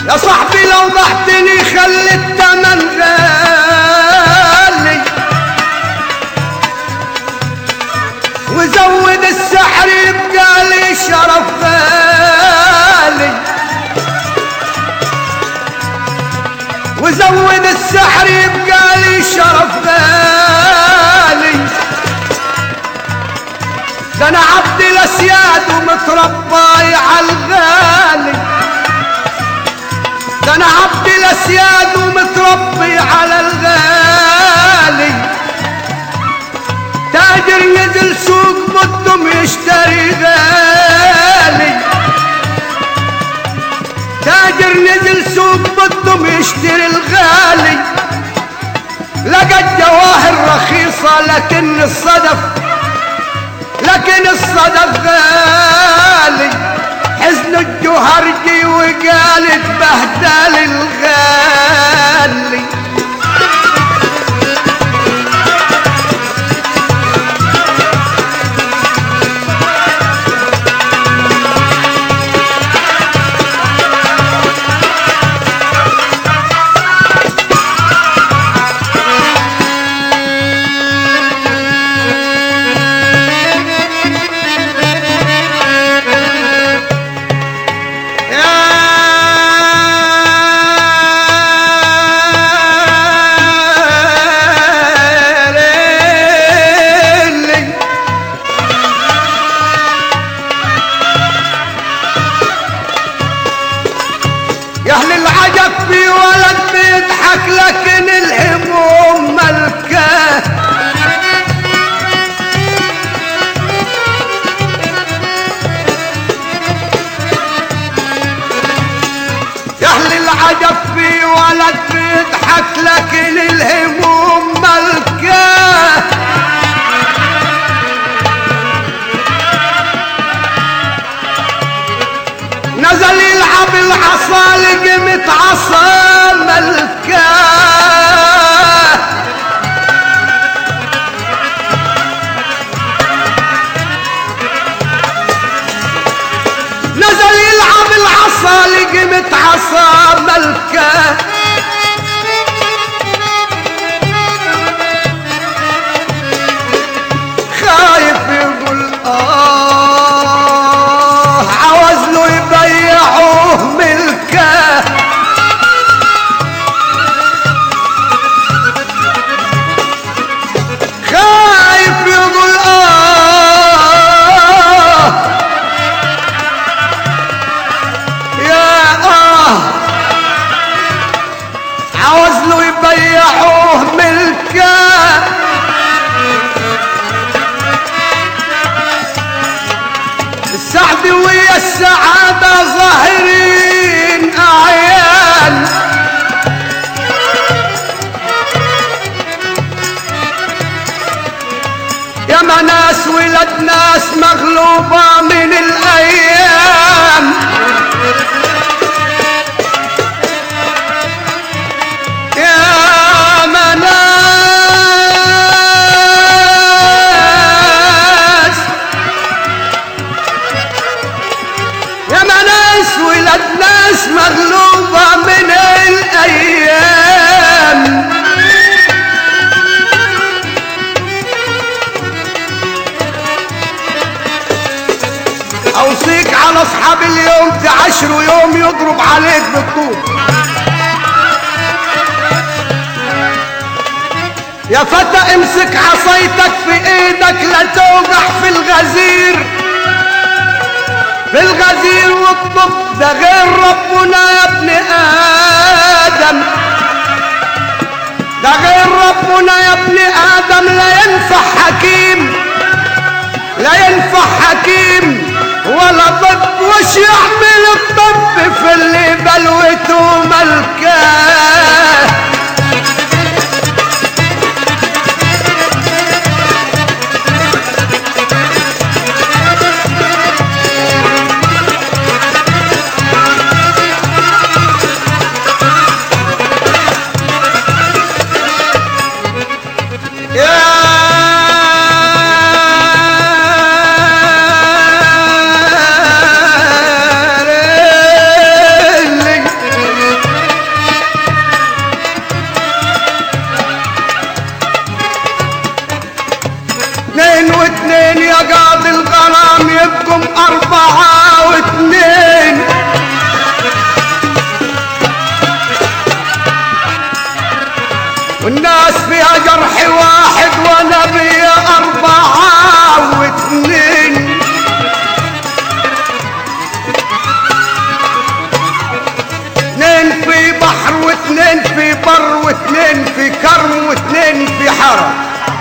يا صاحبي لو ضحتني خلي التمن غالي وزود السحر يبقى لي شرف غالي وزود السحر يبقى لي شرف غالي ده انا عبد الاسياد ومتربي على الغالي ده انا عبد الاسياد ومتربي على الغالي تاجر نزل سوق مدم يشتري غالي تاجر نزل سوق مدم يشتري الغالي لقى الجواهر رخيصة لكن الصدف لكن الصدف غالي حزن الجوهرجي وقال اتبهدل الغالي يا ليلي يا اهل العجب في ولد بيضحك لكن الهموم ملكاه يا اهل العجب في ولد بيضحك لكن الهموم ملكاه نزل يلعب العصا لقمة عصا ملكاه نزل يلعب العصا لقمة عصا ملكاه خايف يقول آه عاوز له يبيعوه ملكه خايف يقول آه يا آه عاوز له يبيعوه ملكه السعد ويا السعادة ظاهرين أعيان يا ناس ولد ناس مغلوبة من الأيام يا ناس يا ناس ولد ناس مغلوبة من الأيام أوصيك على أصحاب اليوم تعشروا يوم يضرب عليك بالطول يا فتى امسك عصايتك في ايدك لا توقع في الغزير في الغزير والطب ده غير ربنا يا ابن ادم ده غير ربنا يا ابن ادم لا ينفع حكيم لا ينفع حكيم ولا طب وش يعمل الطب في اللي بلوته ملكاه يا واتنين في بر واتنين في كرم واتنين في حرم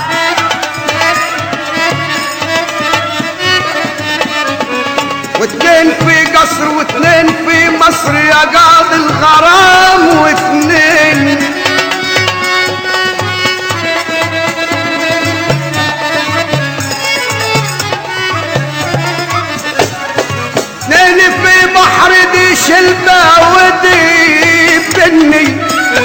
واتنين في قصر واتنين في مصر يا قاضي الغرام واتنين اتنين في بحر دي شلبة ودي بني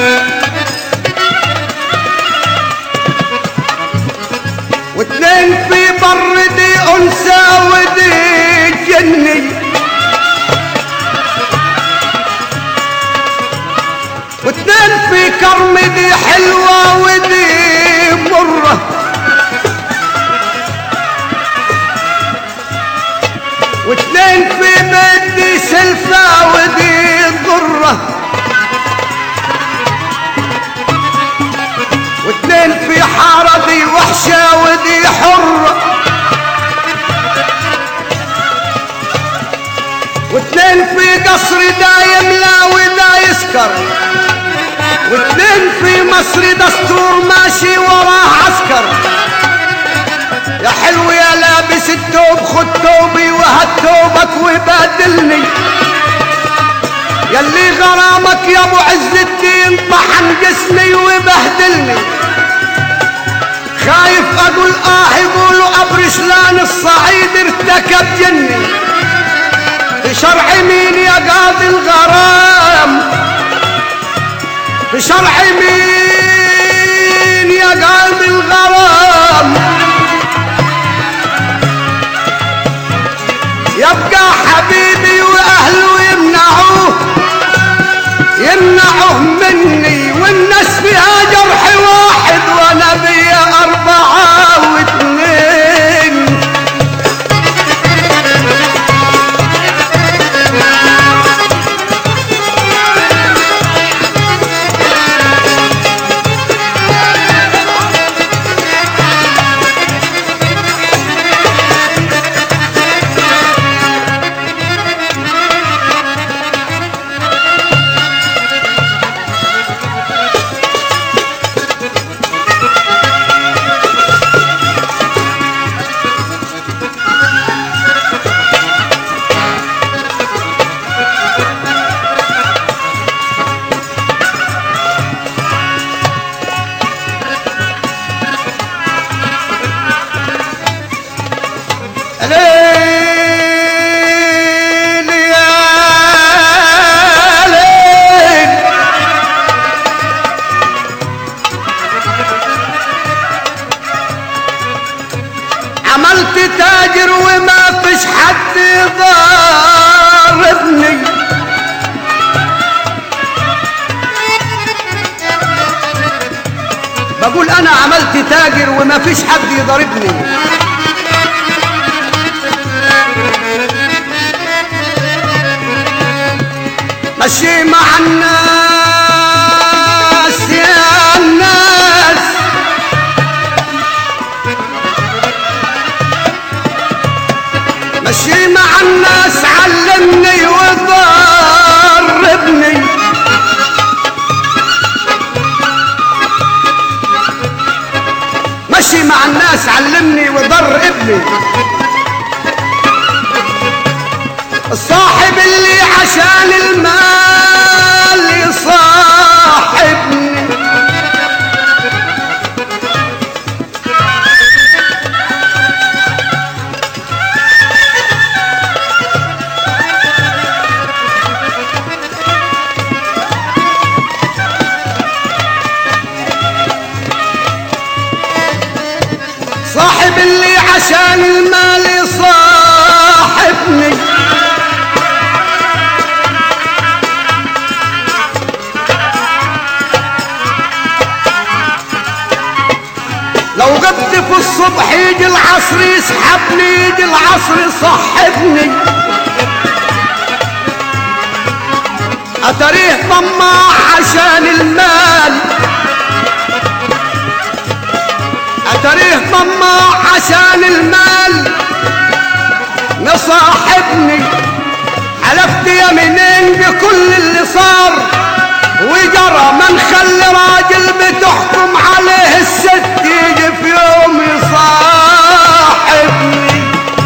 واتنين في بر دي انثى ودي جني واتنين في كرم دي حلوة ودي مرة واتنين في بيت دي سلفة ودي ضرة واتنين في حارة دي وحشة ودي حرة واتنين في قصر دا يملى ودا يسكر واتنين في مصر دستور ماشي وراه عسكر يا حلو يا لابس التوب خد توبي وهات توبك وبادلني يلي غرامك يا ابو عز الدين طحن جسمي وبهدلني خايف اقول اه يقولوا ابو رشلان الصعيد ارتكب جني في شرع مين يا قاضي الغرام في شرع مين يا قاضي الغرام يبقى حبيبي واهله يمنعوه يمنعوه مني والناس فيها جرح واحد وانا بيا اربعه واثنين ليل يا ليل عملت تاجر وما فيش حد ضاربني بقول انا عملت تاجر وما فيش حد يضربني مشي مع الناس يا الناس مشي مع الناس علمني وضربني مشي مع الناس علمني وضر ابني الصاحب اللي عشان المال يصاحبني صاحب اللي عشان المال يصاحبني لو غبت في الصبح يجي العصر يسحبني يجي العصر يصحبني اتريه طماع عشان المال اتريه طماع عشان المال نصاحبني حلفت يمينين بكل اللي صار وجرى ما نخلي راجل بتحكم عليه الست يجي في يوم يصاحبني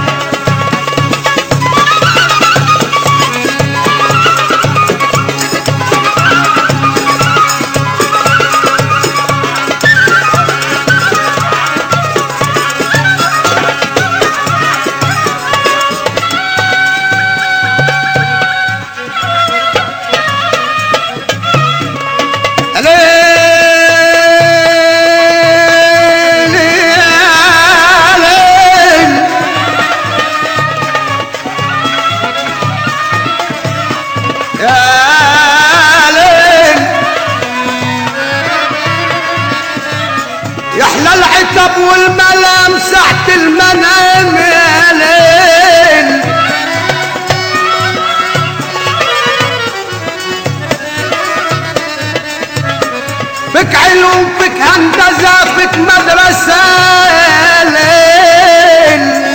يحلى العتب والملام ساعة المنام يا ليل فك علوم فك هندسة فك مدرسة يا ليل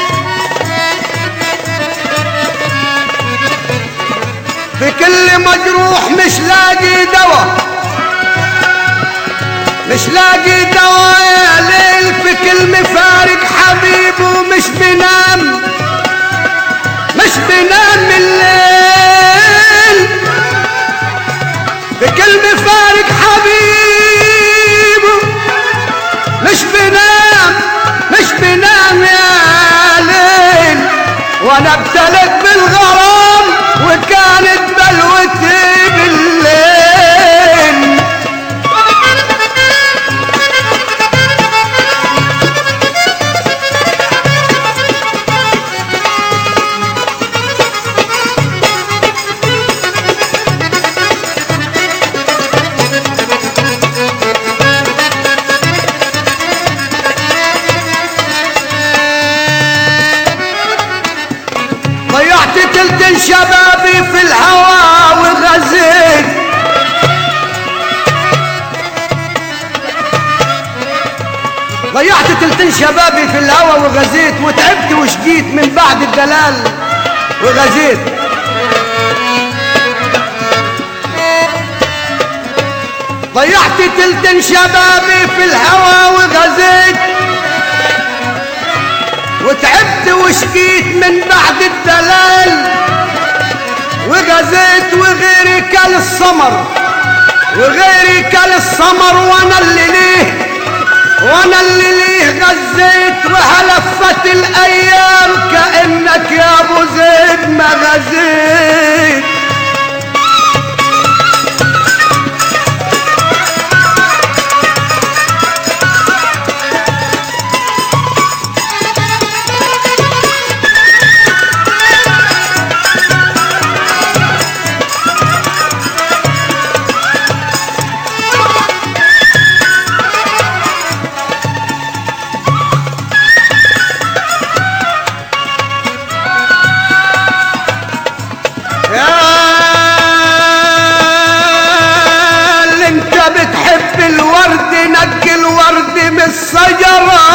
في كل مجروح مش لاقي دواء مش لاقي دواء يا ليل في كل مفارق حبيبه مش بنام مش بنام الليل في كل مفارق حبيبه مش بنام مش بنام يا ليل وانا ابتلت بالغرام وكانت بلوتي بالليل ضيعت تلت شبابي في الهوى وغزيت ضيعت تلتين شبابي في الهوى وغزيت وتعبت وشقيت من بعد الدلال وغزيت ضيعت تلتين شبابي في الهوى وغزيت وتعبت وشقيت من بعد الدلال وغزيت وغيري كل السمر وغيري كل السمر وانا اللي ليه وانا اللي ليه غزيت وهلفت الايام كانك يا ابو زيد ما غزيت يا اللي انت بتحب الورد نقي الورد من الشجرة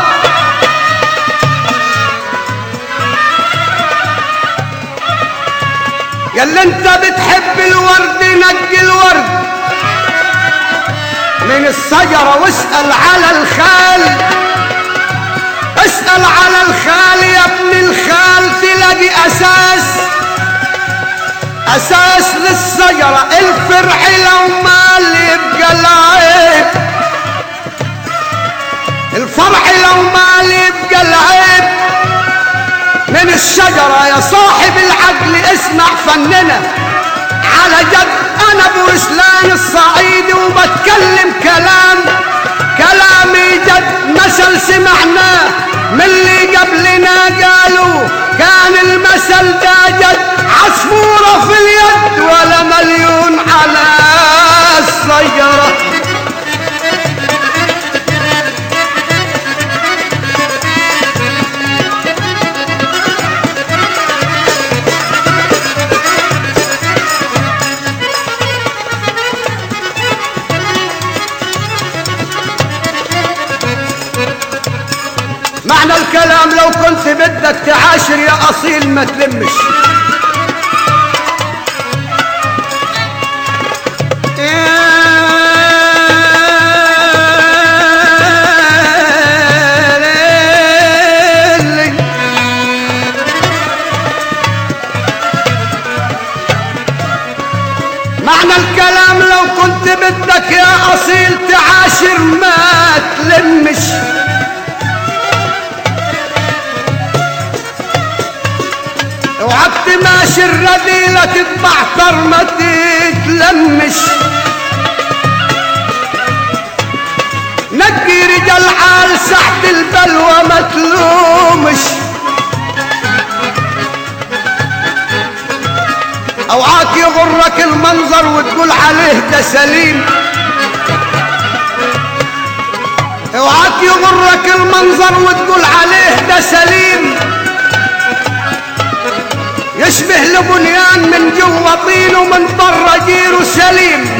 يا اللي انت بتحب الورد نقي الورد من الشجرة واسأل على الخال اسأل على الخال يا ابن الخال تلاقي أساس اساس للشجرة الفرع لو مال يبقى العيب الفرع لو مال يبقى العيب من الشجرة يا صاحب العقل اسمع فننا على جد انا ابو اسلام الصعيدي وبتكلم كلام كلامي جد مثل سمعناه من اللي قبلنا قالوا كان المثل ده جد عصفورة في اليد ولا مليون على الشجرة معنى الكلام لو كنت بدك تعاشر يا أصيل ما تلمش معنى الكلام لو كنت بدك يا اصيل تعاشر ما تلمش اوعى تماشي الرذيلة تتبعتر ما تتلمش نقي رجال عال سحت البلوى ما تلومش اوعاك يغرك المنظر وتقول عليه ده سليم اوعاك يغرك المنظر وتقول عليه ده سليم يشبه لبنيان من جوا طين ومن برا جيره سليم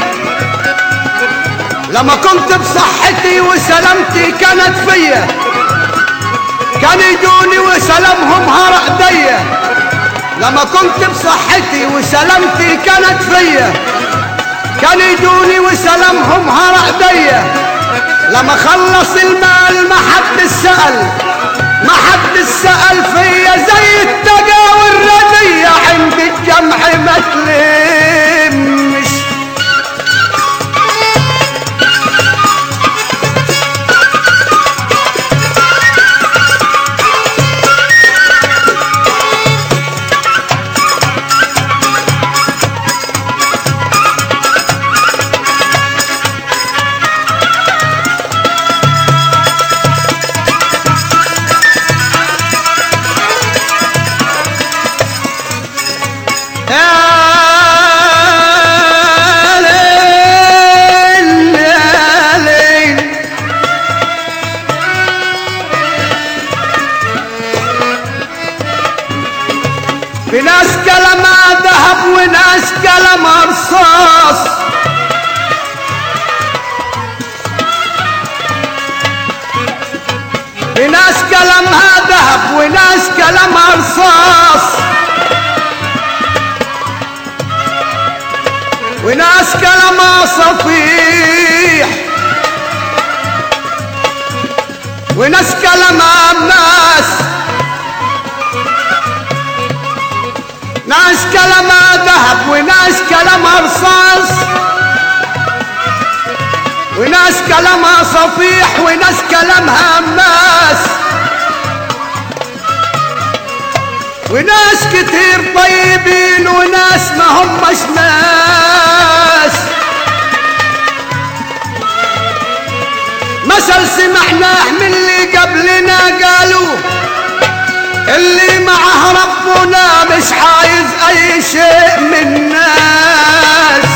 لما كنت بصحتي وسلامتي كانت فيا كان يجوني وسلامهم هرق ايديا لما كنت بصحتي وسلامتي كانت فيا كان يجوني وسلامهم هرق ايديا لما خلص المال ما حد سأل ما حد سأل فيا زي التقى والردية عند الجمع ما تلمش يا ليل يا ليل في ناس كلامها ذهب وناس كلامها رصاص في ناس كلامها ذهب وناس كلامها رصاص وناس كلامها صفيح وناس كلامها ناس ناس كلامها ذهب وناس كلامها رصاص وناس كلامها صفيح وناس كلامها ماس وناس كتير طيبين وناس ما همش ناس مثل سمعناه من اللي قبلنا قالوا اللي معه ربنا مش عايز اي شيء من الناس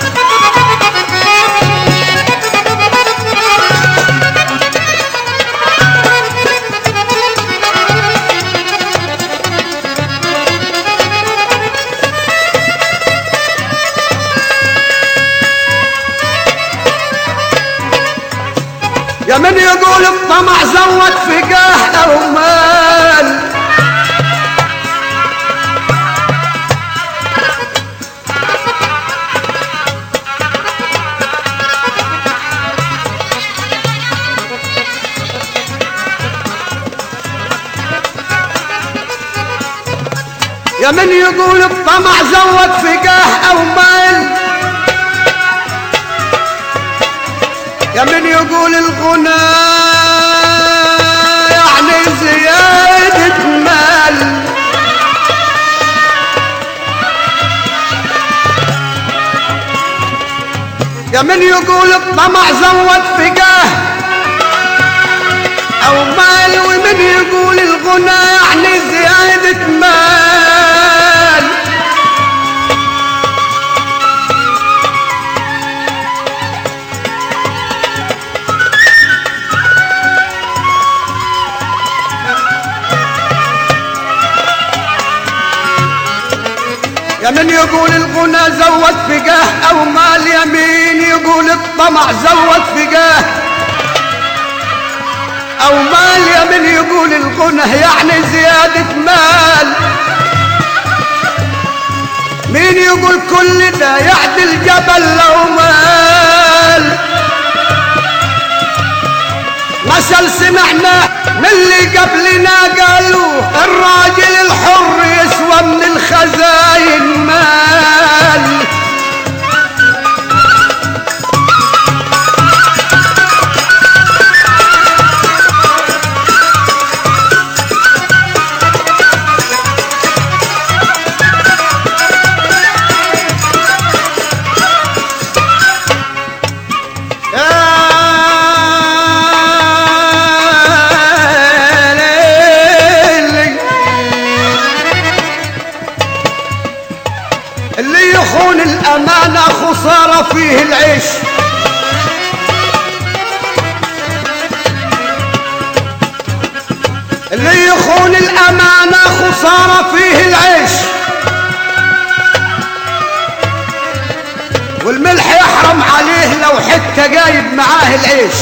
يا من يقول الطمع زود فقاه او مال يا من يقول الطمع زود فقاه او مال يا من يقول الغنى يعني زيادة مال يا من يقول الطمع زود فقاه او مال ومن يقول الغنى يعني زيادة مال يا من يقول الغنى زود فقاه او مال يمين يقول الطمع زود فقاه او مال يمين يقول الغنى يعني زيادة مال مين يقول كل ده يعدل جبل لو مال مثل سمعنا من اللي قبلنا قالوا الراجل الحر يسوى من الخزاين مال اللي يخون الأمانة خسارة فيه العيش اللي يخون الأمانة خسارة فيه العيش والملح يحرم عليه لو حتى جايب معاه العيش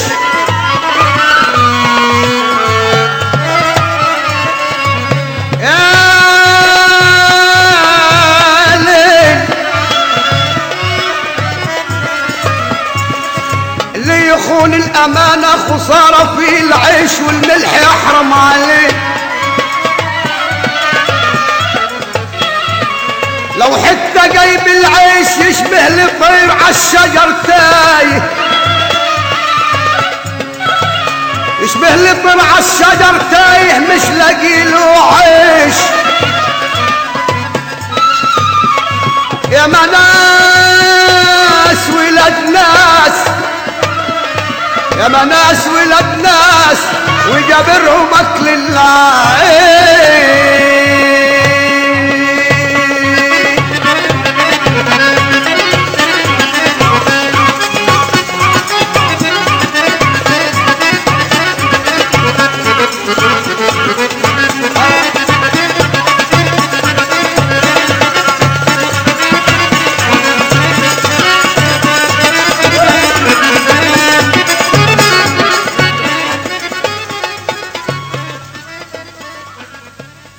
يا ليل اللي يخون الأمانة خسارة في العيش والملح يحرم عليه لو حتى جايب العيش يشبه لطير عالشجر تايه يشبه لطير عالشجر تايه مش لاقي له عيش يا مناس ولاد ناس يا مناس ولاد ناس وجابرهم اكل العيش